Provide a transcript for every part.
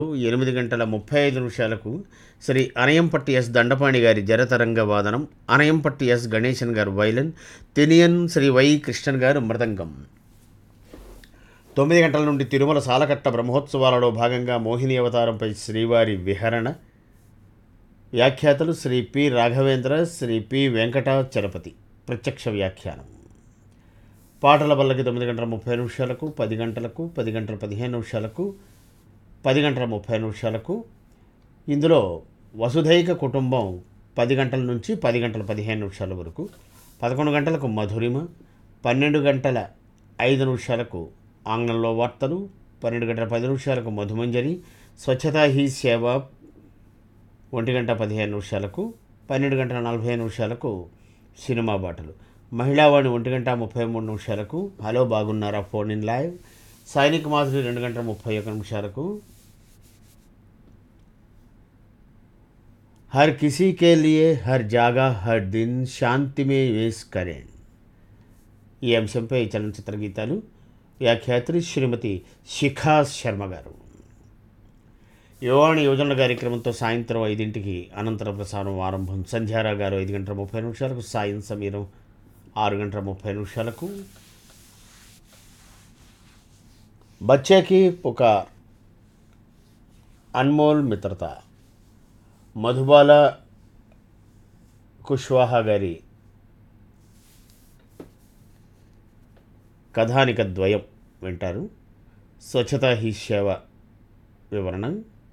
ఎనిమిది గంటల ముప్పై ఐదు నిమిషాలకు శ్రీ అనయంపట్టి ఎస్ దండపాణి గారి జరతరంగ వాదనం అనయంపట్టి S Ganesan garu violin Theniyan Shri Y Krishnan garu mridangam తొమ్మిది గంటల నుండి తిరుమల సాలకట్ట బ్రహ్మోత్సవాలలో భాగంగా మోహిని అవతారంపై శ్రీవారి విహరణ వ్యాఖ్యాతలు శ్రీ పి రాఘవేంద్ర శ్రీ పి వెంకటాచలపతి ప్రత్యక్ష వ్యాఖ్యానం పాటల వల్లకి తొమ్మిది గంటల ముప్పై నిమిషాలకు పది గంటలకు పది గంటల పదిహేను నిమిషాలకు పది గంటల ముప్పై నిమిషాలకు ఇందులో వసుధైక కుటుంబం పది గంటల నుంచి పది గంటల పదిహేను నిమిషాల వరకు పదకొండు గంటలకు మధురిమ పన్నెండు గంటల ఐదు నిమిషాలకు ఆంగ్లంలో వార్తలు పన్నెండు గంటల పది నిమిషాలకు మధుమంజరి స్వచ్ఛతా హీ సేవ ఒంటి గంట పదిహేను నిమిషాలకు పన్నెండు గంటల నలభై నిమిషాలకు సినిమా బాటలు మహిళావాణి ఒంటి గంట ముప్పై మూడు నిమిషాలకు హలో బాగున్నారా phone in live Sainik Madhuri రెండు గంటల ముప్పై ఒక నిమిషాలకు హర్ కిసీ కే లియే హర్ జాగా హర్ దిన్ శాంతి మే వేస్ కరేన్ ఈ అంశంపై చలనచిత్ర గీతాలు వ్యాఖ్యాత్రి శ్రీమతి శిఖా శర్మ గారు యువాణి యోజనల కార్యక్రమంతో సాయంత్రం ఐదింటికి అనంతర ప్రసారం ఆరంభం సంధ్యారా గారు ఐదు గంటల ముప్పై నిమిషాలకు సాయం సమీరం ఆరు గంటల ముప్పై నిమిషాలకు బచ్చాకి పుకార్ అన్మోల్ మిత్రత మధుబాల కుష్వాహా గారి కథానిక ద్వయం వింటారు స్వచ్ఛతా హీ సేవ వివరణ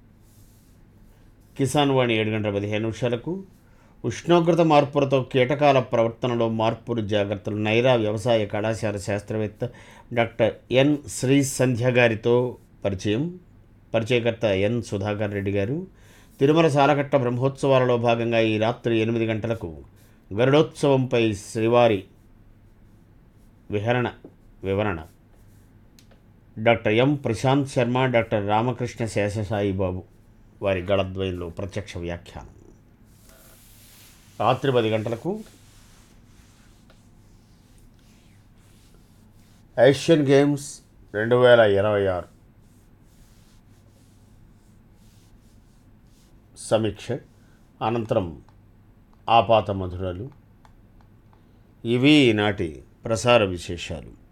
కిసాన్ వాణి ఏడు గంటల పదిహేను నిమిషాలకు ఉష్ణోగ్రత మార్పులతో కీటకాల ప్రవర్తనలో మార్పులు జాగ్రత్తలు నైరా వ్యవసాయ కళాశాల శాస్త్రవేత్త డాక్టర్ ఎన్ శ్రీ సంధ్య గారితో పరిచయం పరిచయకర్త ఎన్ సుధాకర్ రెడ్డి గారు తిరుమల సాలకట్ట బ్రహ్మోత్సవాలలో భాగంగా ఈ రాత్రి ఎనిమిది గంటలకు గరుడోత్సవంపై శ్రీవారి విహరణ వివరణ doctor M Prashanth Sharma doctor Ramakrishna Seshasai Babu వారి గళద్వయంలో ప్రత్యక్ష వ్యాఖ్యానం రాత్రి పది గంటలకు ఏషియన్ గేమ్స్ రెండు వేల ఇరవై ఆరు సమీక్ష అనంతరం ఆపాత మధురలు ఇవి ఈనాటి ప్రసార విశేషాలు